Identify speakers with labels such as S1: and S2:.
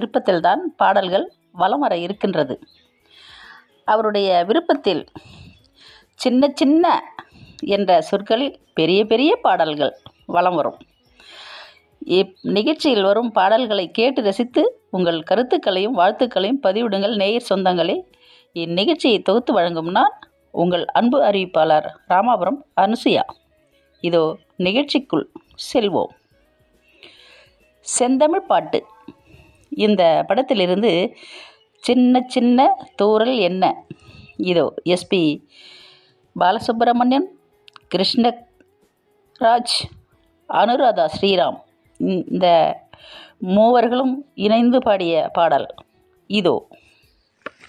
S1: விருப்பத்தில்தான் பாடல்கள் வலம் வர இருக்கின்றது அவருடைய விருப்பத்தில் சின்ன சின்ன என்ற சொற்களில் பெரிய பெரிய பாடல்கள் வலம் வரும் இப் நிகழ்ச்சியில் வரும் பாடல்களை கேட்டு ரசித்து உங்கள் கருத்துக்களையும் வாழ்த்துக்களையும் பதிவிடுங்கள் நேயர் சொந்தங்களே இந்நிகழ்ச்சியை தொகுத்து வழங்கும் நான் உங்கள் அன்பு அறிவிப்பாளர் ராமாபுரம் அனுசுயா இதோ நிகழ்ச்சிக்குள் செல்வோம் செந்தமிழ் பாட்டு இந்த படத்திலிருந்து சின்ன சின்ன தூரல் என்ன இதோ எஸ்பி பாலசுப்ரமணியன் கிருஷ்ணராஜ் அனுராதா ஸ்ரீராம் இந்த மூவர்களும் இணைந்து பாடிய பாடல் இதோ